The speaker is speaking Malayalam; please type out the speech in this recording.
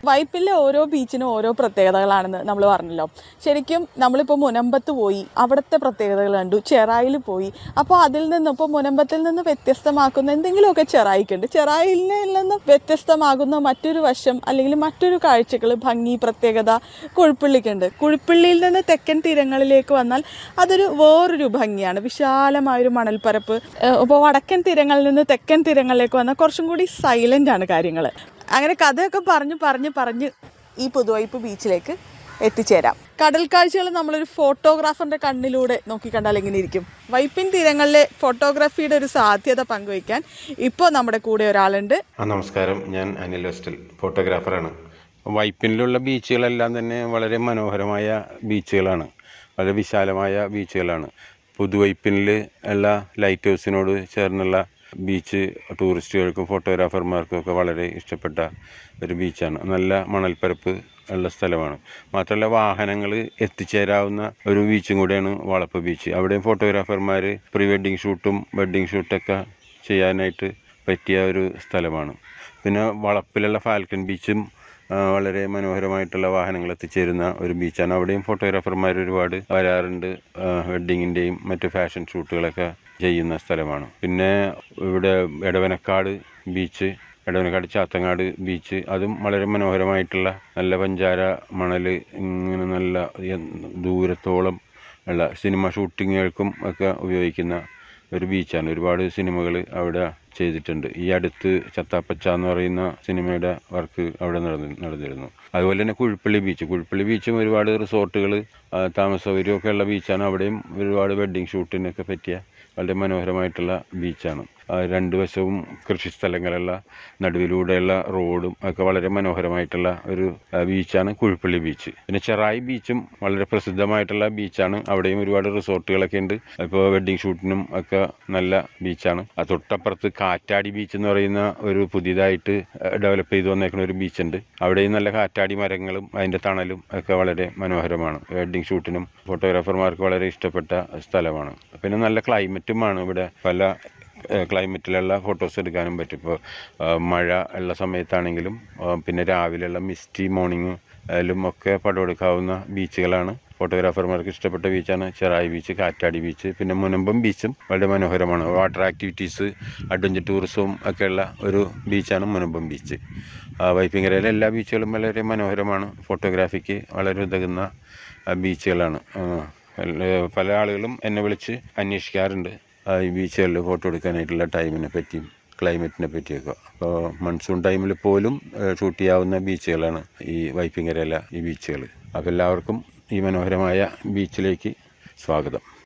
വൈപ്പിലെ ഓരോ ബീച്ചിനും ഓരോ പ്രത്യേകതകളാണെന്ന് നമ്മൾ പറഞ്ഞല്ലോ ശരിക്കും നമ്മളിപ്പോൾ മുനമ്പത്ത് പോയി അവിടുത്തെ പ്രത്യേകതകൾ കണ്ടു ചെറായിൽ പോയി അപ്പോൾ അതിൽ നിന്ന് ഇപ്പോൾ മുനമ്പത്തിൽ നിന്ന് വ്യത്യസ്തമാക്കുന്ന എന്തെങ്കിലുമൊക്കെ ചെറായിക്കുണ്ട് ചെറായിൽ നിന്ന് വ്യത്യസ്തമാകുന്ന മറ്റൊരു വശം അല്ലെങ്കിൽ മറ്റൊരു കാഴ്ചകൾ ഭംഗി പ്രത്യേകത കുഴിപ്പള്ളിക്കുണ്ട് കുഴിപ്പള്ളിയിൽ നിന്ന് തെക്കൻ തീരങ്ങളിലേക്ക് വന്നാൽ അതൊരു വേറൊരു ഭംഗിയാണ് വിശാലമായൊരു മണൽപ്പരപ്പ് ഇപ്പോൾ വടക്കൻ തീരങ്ങളിൽ നിന്ന് തെക്കൻ തീരങ്ങളിലേക്ക് വന്നാൽ കുറച്ചും കൂടി സൈലൻ്റ് ആണ് കാര്യങ്ങൾ അങ്ങനെ കഥയൊക്കെ പറഞ്ഞ് പറഞ്ഞ് പറഞ്ഞ് ഈ പുതുവൈപ്പ് ബീച്ചിലേക്ക് എത്തിച്ചേരാം കടൽ കാഴ്ചകൾ നമ്മളൊരു ഫോട്ടോഗ്രാഫറിന്റെ കണ്ണിലൂടെ നോക്കിക്കണ്ടാൽ എങ്ങനെ ഇരിക്കും വൈപ്പിൻ തീരങ്ങളിലെ ഫോട്ടോഗ്രാഫിയുടെ ഒരു സാധ്യത പങ്കുവയ്ക്കാൻ ഇപ്പോൾ നമ്മുടെ കൂടെ ഒരാളുണ്ട് ആ നമസ്കാരം ഞാൻ അനിൽ വെസ്റ്റൽ ഫോട്ടോഗ്രാഫറാണ് വൈപ്പിനിലുള്ള ബീച്ചുകളെല്ലാം തന്നെ വളരെ മനോഹരമായ ബീച്ചുകളാണ് വളരെ വിശാലമായ ബീച്ചുകളാണ് പുതുവൈപ്പിനിൽ ഉള്ള ലൈറ്റ് ഹൗസിനോട് ചേർന്നുള്ള ബീച്ച് ടൂറിസ്റ്റുകൾക്കും ഫോട്ടോഗ്രാഫർമാർക്കും ഒക്കെ വളരെ ഇഷ്ടപ്പെട്ട ഒരു ബീച്ചാണ് നല്ല മണൽപ്പരപ്പ് ഉള്ള സ്ഥലമാണ് മാത്രമല്ല വാഹനങ്ങൾ എത്തിച്ചേരാവുന്ന ഒരു ബീച്ചും കൂടിയാണ് വളപ്പ് ബീച്ച് അവിടെയും ഫോട്ടോഗ്രാഫർമാർ പ്രീ വെഡ്ഡിങ് ഷൂട്ടും വെഡ്ഡിങ് ഷൂട്ടൊക്കെ ചെയ്യാനായിട്ട് പറ്റിയ ഒരു സ്ഥലമാണ് പിന്നെ വളപ്പിലുള്ള ഫാൽക്കൺ ബീച്ചും ആ, വളരെ മനോഹരമായിട്ടുള്ള വാഹനങ്ങൾ എത്തിച്ചേരുന്ന ഒരു ബീച്ചാണ് അവിടെയും ഫോട്ടോഗ്രാഫർമാർ ഒരുപാട് വരാറുണ്ട് വെഡ്ഡിങ്ങിൻ്റെയും മറ്റ് ഫാഷൻ ഷൂട്ടുകളൊക്കെ ചെയ്യുന്ന സ്ഥലമാണ് പിന്നെ ഇവിടെ എടവനക്കാട് ബീച്ച് എടവനക്കാട് ചാത്തങ്ങാട് ബീച്ച് അതും വളരെ മനോഹരമായിട്ടുള്ള നല്ല പഞ്ചാര മണൽ ഇങ്ങനെ നല്ല എ- ദൂരത്തോളം ഉള്ള സിനിമ ഷൂട്ടിങ്ങുകൾക്കും ഒക്കെ ഉപയോഗിക്കുന്ന ഒരു ബീച്ചാണ് ഒരുപാട് സിനിമകൾ അവിടെ ചെയ്തിട്ടുണ്ട് ഈ അടുത്ത് ചത്താപ്പച്ച എന്ന് പറയുന്ന സിനിമയുടെ വർക്ക് അവിടെ നടന്നി നടന്നിരുന്നു അതുപോലെ തന്നെ കുഴിപ്പള്ളി ബീച്ച് കുഴിപ്പള്ളി ബീച്ചും ഒരുപാട് റിസോർട്ടുകൾ താമസ സൗകര്യമൊക്കെ ഉള്ള ബീച്ചാണ് അവിടെയും ഒരുപാട് വെഡ്ഡിങ് ഷൂട്ടിനൊക്കെ പറ്റിയ വളരെ മനോഹരമായിട്ടുള്ള ബീച്ചാണ് ആ രണ്ട് വശവും കൃഷി സ്ഥലങ്ങളുള്ള നടുവിലൂടെയുള്ള റോഡും ഒക്കെ വളരെ മനോഹരമായിട്ടുള്ള ഒരു ആ, ബീച്ചാണ് കുഴിപ്പള്ളി ബീച്ച് പിന്നെ ചെറായി ബീച്ചും വളരെ പ്രസിദ്ധമായിട്ടുള്ള ബീച്ചാണ് അവിടെയും ഒരുപാട് റിസോർട്ടുകളൊക്കെ ഉണ്ട് ഇപ്പോൾ വെഡ്ഡിങ് ഷൂട്ടിനും ഒക്കെ നല്ല ബീച്ചാണ് ആ തൊട്ടപ്പുറത്ത് കാറ്റാടി ബീച്ച് എന്ന് പറയുന്ന ഒരു പുതിയതായിട്ട് ഡെവലപ്പ് ചെയ്ത് വന്നേക്കുന്ന ഒരു ബീച്ചുണ്ട് അവിടെയും നല്ല കാറ്റാടി മരങ്ങളും അതിൻ്റെ തണലും ഒക്കെ വളരെ മനോഹരമാണ് വെഡ്ഡിങ് ഷൂട്ടിനും ഫോട്ടോഗ്രാഫർമാർക്ക് വളരെ ഇഷ്ടപ്പെട്ട സ്ഥലമാണ് പിന്നെ നല്ല ക്ലൈമറ്റുമാണ് ഇവിടെ പല ഏഹ് ക്ലൈമറ്റിലുള്ള ഫോട്ടോസ് എടുക്കാനും പറ്റും ഇപ്പോൾ മഴ ഉള്ള സമയത്താണെങ്കിലും ആ, പിന്നെ രാവിലെയുള്ള മിസ്റ്റി മോർണിംഗ് ലും ഒക്കെ പടം എടുക്കാവുന്ന ബീച്ചുകളാണ് ഫോട്ടോഗ്രാഫർമാർക്ക് ഇഷ്ടപ്പെട്ട ബീച്ചാണ് ചെറായി ബീച്ച് കാറ്റാടി ബീച്ച് പിന്നെ മുനമ്പം ബീച്ചും വളരെ മനോഹരമാണ് വാട്ടർ ആക്ടിവിറ്റീസ് അഡ്വഞ്ചർ ടൂറിസവും ഒക്കെയുള്ള ഒരു ബീച്ചാണ് മുനമ്പം ബീച്ച് ആ, വൈപ്പിങ്കരയിലെ എല്ലാ ബീച്ചുകളും വളരെ മനോഹരമാണ് ഫോട്ടോഗ്രാഫിക്ക് വളരെ ഉതകുന്ന ആ, ബീച്ചുകളാണ് ആ, എല്ലാ- പല ആളുകളും എന്നെ വിളിച്ച് അന്വേഷിക്കാറുണ്ട് ആ, ഈ ബീച്ചുകളിൽ ഫോട്ടോ എടുക്കാനായിട്ടുള്ള ടൈമിനെ പറ്റിയും ക്ലൈമറ്റിനെ പറ്റിയൊക്കെ അപ്പോൾ മൺസൂൺ ടൈമിൽ പോലും ഷൂട്ട് ചെയ്യാവുന്ന ബീച്ചുകളാണ് ഈ വൈപ്പിങ്കരയില ഈ ബീച്ചുകൾ അപ്പോൾ എല്ലാവർക്കും ഈ മനോഹരമായ ബീച്ചിലേക്ക് സ്വാഗതം